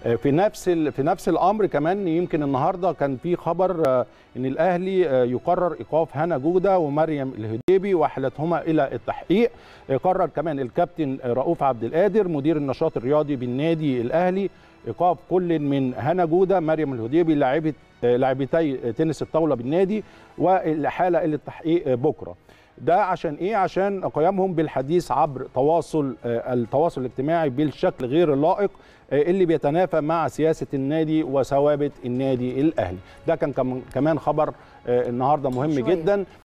في نفس في نفس الامر كمان يمكن النهارده كان في خبر ان الاهلي يقرر ايقاف هنا جوده ومريم الهديبي وحلتهما الى التحقيق قرر كمان الكابتن رؤوف عبد القادر مدير النشاط الرياضي بالنادي الاهلي ايقاف كل من هنا جوده مريم الهديبي لاعبه لاعبتي تنس الطاوله بالنادي والاحاله الى التحقيق بكره ده عشان ايه عشان قيامهم بالحديث عبر تواصل التواصل الاجتماعي بالشكل غير اللائق اللي بيتنافى مع سياسه النادي وثوابت النادي الاهلي ده كان كمان خبر النهارده مهم شوية. جدا